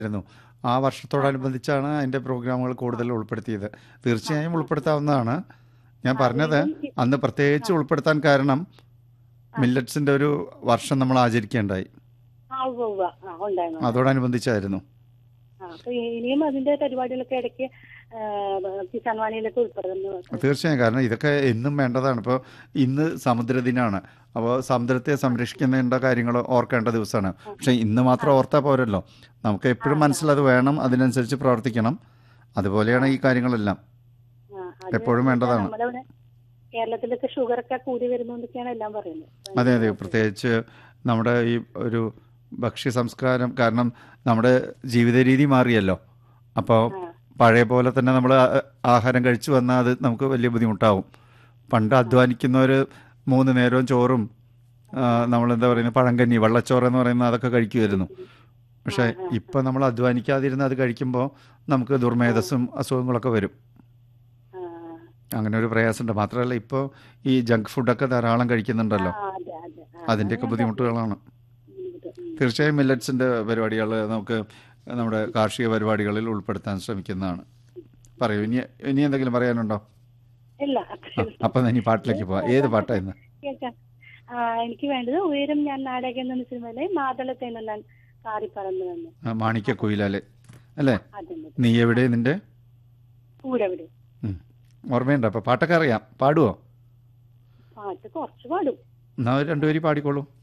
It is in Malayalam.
ആയിരുന്നു ആ വർഷത്തോടനുബന്ധിച്ചാണ് അതിൻ്റെ പ്രോഗ്രാമുകൾ കൂടുതൽ ഉൾപ്പെടുത്തിയത് തീർച്ചയായും ഉൾപ്പെടുത്താവുന്നതാണ് ഞാൻ പറഞ്ഞത് അന്ന് പ്രത്യേകിച്ച് ഉൾപ്പെടുത്താൻ കാരണം മില്ലറ്റ്സിൻ്റെ ഒരു വർഷം നമ്മൾ ആചരിക്കേണ്ടായി ആ ഉവ്വ് ഉവ്വ് ആ ഉണ്ടായിരുന്നു അതോടനുബന്ധിച്ചായിരുന്നു ആ അപ്പൊ ഇനിയും അതിന്റെ പരിപാടികളൊക്കെ ഇടയ്ക്ക് ആ, കിസാൻ വാണിയിലൊക്കെ ഉൾപ്പെടുന്നു തീർച്ചയായും കാരണം ഇതൊക്കെ എന്നും വേണ്ടതാണ് ഇപ്പോൾ ഇന്ന് സമുദ്ര ദിനമാണ് അപ്പോൾ സമുദ്രത്തെ സംരക്ഷിക്കേണ്ട കാര്യങ്ങൾ ഓർക്കേണ്ട ദിവസമാണ് പക്ഷേ ഇന്ന് മാത്രം ഓർത്താൽ പോരല്ലോ നമുക്ക് എപ്പോഴും മനസ്സിലത് വേണം അതിനനുസരിച്ച് പ്രവർത്തിക്കണം അതുപോലെയാണ് ഈ കാര്യങ്ങളെല്ലാം ആ, അത് എപ്പോഴും വേണ്ടതാണ്. നമ്മുടെ ഇവിടെ കേരളത്തിലൊക്കെ ഷുഗർ ഒക്കെ കൂടി വരുന്നോണ്ടൊക്കെയാണ് എല്ലാം പറയുന്നത് അതെ അതെ പ്രത്യേകിച്ച് നമ്മുടെ ഈ ഒരു ഭക്ഷ്യ സംസ്കാരം കാരണം നമ്മുടെ ജീവിത രീതി മാറിയല്ലോ അപ്പോൾ ആ, പഴയ പോലെ തന്നെ നമ്മൾ ആഹാരം കഴിച്ചു വന്നാൽ അത് നമുക്ക് വലിയ ബുദ്ധിമുട്ടാവും പണ്ട് അധ്വാനിക്കുന്നവർ മൂന്ന് നേരവും ചോറും നമ്മൾ എന്താ പറയുന്നത് പഴങ്കഞ്ഞി വെള്ളച്ചോറ് എന്ന് പറയുന്നത് അതൊക്കെ കഴിക്കുമായിരുന്നു പക്ഷേ ഇപ്പം നമ്മൾ അധ്വാനിക്കാതിരുന്ന് അത് കഴിക്കുമ്പോൾ നമുക്ക് ദുർമേധസ്സും അസുഖങ്ങളൊക്കെ വരും ആ, അങ്ങനെ ഒരു പ്രയാസമുണ്ട് മാത്രമല്ല ഇപ്പോൾ ഈ ജങ്ക് ഫുഡൊക്കെ ധാരാളം കഴിക്കുന്നുണ്ടല്ലോ ആ, അതെ അതെ ആ, അതിൻ്റെയൊക്കെ അങ്ങനെ ബുദ്ധിമുട്ടുകളാണ് ബുദ്ധിമുട്ട്. ഉം. തീർച്ചയായും മില്ലറ്റ്സിൻ്റെ പരിപാടികൾ നമുക്ക് നമ്മുടെ കാർഷിക പരിപാടികളിൽ ഉൾപ്പെടുത്താൻ ശ്രമിക്കുന്നതാണ് പറയൂ ഇനി ഇനി എന്തെങ്കിലും പറയാനുണ്ടോ ഇല്ല ആ, അപ്പം ഇനി പാട്ടിലേക്ക് പോവാം ഏത് പാട്ടാ ഇന്ന് കേൾക്കാം ആ, എനിക്ക് വേണ്ടത് ഉയരം ഞാൻ നാടകം എന്ന സിനിമയിലെ മാതളത്തെ ഞാൻ കാറി പറന്നു വന്നു ആ, മാണിക്യ കുയിലാലെ അല്ലേ അതിന്റെ നീ എവിടെ നിന്റെ കൂടെ വിടും ഉം. ഓർമ്മയുണ്ടോ അപ്പോൾ പാട്ടൊക്കെ അറിയാം പാടുവോ പാട്ട് കുറച്ച് പാടും എന്നാൽ രണ്ടുപേരും പാടിക്കോളൂ